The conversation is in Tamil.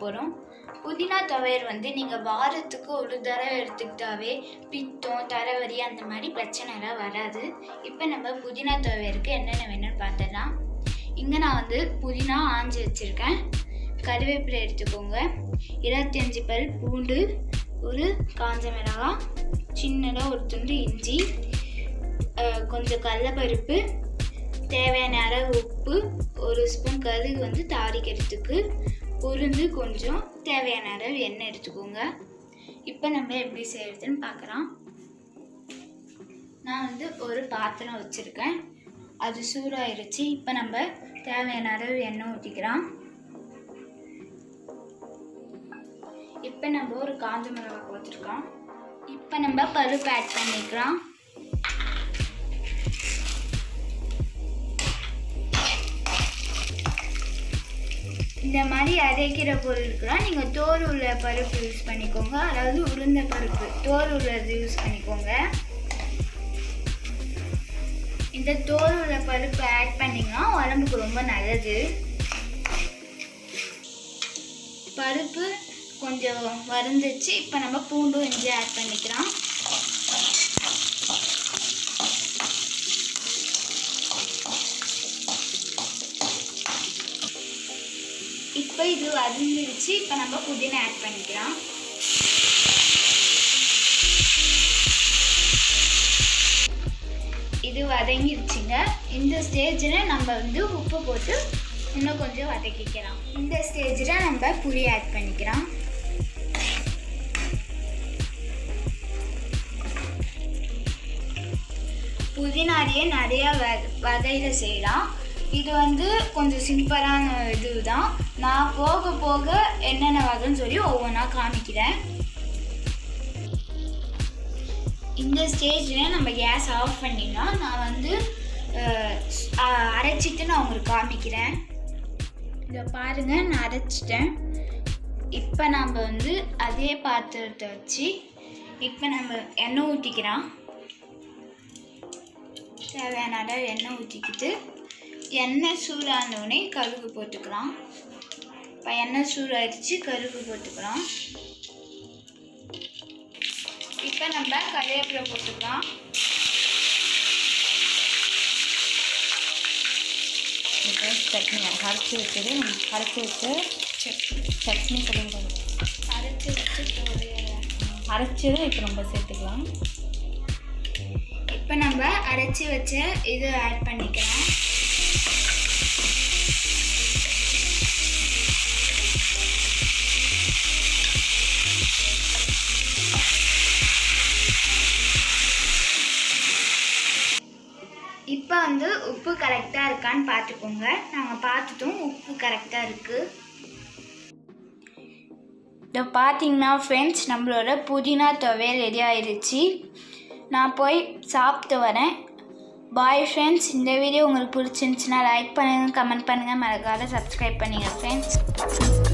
போகிறோம் புதினா துவையல் வந்து நீங்கள் வாரத்துக்கு ஒரு தடவை எடுத்துக்கிட்டாவே பித்தம் தலைவலி அந்த மாதிரி பிரச்சனைலாம் வராது இப்போ நம்ம புதினா துவையலுக்கு என்னென்ன வேணும்னு பார்த்துடலாம் இங்கே நான் வந்து புதினா ஆஞ்சி வச்சுருக்கேன் கருவேப்பிலை எடுத்துக்கோங்க இருபத்தஞ்சி பல் பூண்டு ஒரு காஞ்ச மிளகாய் சின்னதாக ஒரு துண்டு இஞ்சி அஹ், கொஞ்சம் கடலப்பருப்பு தேவையான அளவு உப்பு ஒரு ஸ்பூன் கடுகு வந்து தாளிக்கிறதுக்கு உளுந்து கொஞ்சம் தேவையான அளவு எண்ணெய் எடுத்துக்கோங்க இப்போ நம்ம எப்படி செய்யறதுன்னு பார்க்கலாம் நான் வந்து ஒரு பாத்திரம் வச்சுருக்கேன் அது சூடாயிருச்சு இப்போ நம்ம தேவையான அளவு எண்ணெய் ஊற்றிக்கலாம் இப்போ நம்ம ஒரு காஞ்ச மிளகாய் ஊற்றிருக்கோம் இப்போ நம்ம பருப்பு ஆட் பண்ணிக்கலாம் இந்த மாதிரி அரைக்கிற பொருளுக்குலாம் நீங்கள் தோல் உள்ள பருப்பு யூஸ் பண்ணிக்கோங்க அதாவது உளுந்த பருப்பு தோல் உள்ளது யூஸ் பண்ணிக்கோங்க இந்த தோல் உள்ள பருப்பு ஆட் பண்ணிங்கன்னா உடம்புக்கு ரொம்ப நல்லது பருப்பு கொஞ்சம் வறுந்துச்சு இப்போ நம்ம பூண்டும் இஞ்சி ஆட் பண்ணிக்கலாம் இப்போ இது வதங்கிடுச்சு இப்போ நம்ம புதினா ஆட் பண்ணிக்கலாம் இது வதங்கிடுச்சுங்க இந்த ஸ்டேஜில் நம்ம வந்து உப்பு போட்டு இன்னும் கொஞ்சம் வதக்கிக்கலாம் இந்த ஸ்டேஜில் நம்ம புளி ஆட் பண்ணிக்கலாம் புதினாரியே நிறைய வ வகையில் செய்யலாம் இது வந்து கொஞ்சம் சிம்பிளான இதுதான் நான் போக போக என்னென்ன வகைன்னு சொல்லி ஒவ்வொன்றா காமிக்கிறேன் இந்த ஸ்டேஜில் நம்ம கேஸ் ஆஃப் பண்ணிடலாம் நான் வந்து அஹ், அ- அரைச்சிட்டு நான் உங்களுக்கு காமிக்கிறேன் இதை பாருங்கள் நான் அரைச்சிட்டேன் இப்போ நம்ம வந்து அதே பாத்திரத்தை வச்சு இப்போ நம்ம எண்ணெய் ஊற்றிக்கலாம் தேவையான அளவு எண்ணெய் ஊற்றிக்கிட்டு எண்ணெய் சூடானோடனே கடுகு போட்டுக்கலாம் இப்போ எண்ணெய் சூடாயிடுச்சு கடுகு போட்டுக்கலாம் இப்போ நம்ம கருவேப்பிலை போட்டுக்கலாம் இப்போ சட்னி அரைச்சி வச்சது அரைச்சி வச்சு சட்னி சொல்லுங்க அரைச்சி வச்சு துவையல். அரைச்சது இப்போ நம்ம சேர்த்துக்கலாம் இப்போ நம்ம அரைச்சி வச்ச இது ஆட் பண்ணிக்கலாம் இப்போ வந்து உப்பு கரெக்டாக இருக்கான்னு பார்த்துக்கோங்க நாங்கள் பார்த்துட்டோம் உப்பு கரெக்டாக இருக்குது இதை பார்த்தீங்கன்னா ஃப்ரெண்ட்ஸ் நம்மளோட புதினா துவையல் ரெடி ஆயிடுச்சு நான் போய் சாப்பிட்டு வரேன் பாய் ஃப்ரெண்ட்ஸ் இந்த வீடியோ உங்களுக்கு பிடிச்சிருந்துச்சுன்னா லைக் பண்ணுங்கள் கமெண்ட் பண்ணுங்கள் மறக்காத சப்ஸ்கிரைப் பண்ணுங்கள் ஃப்ரெண்ட்ஸ்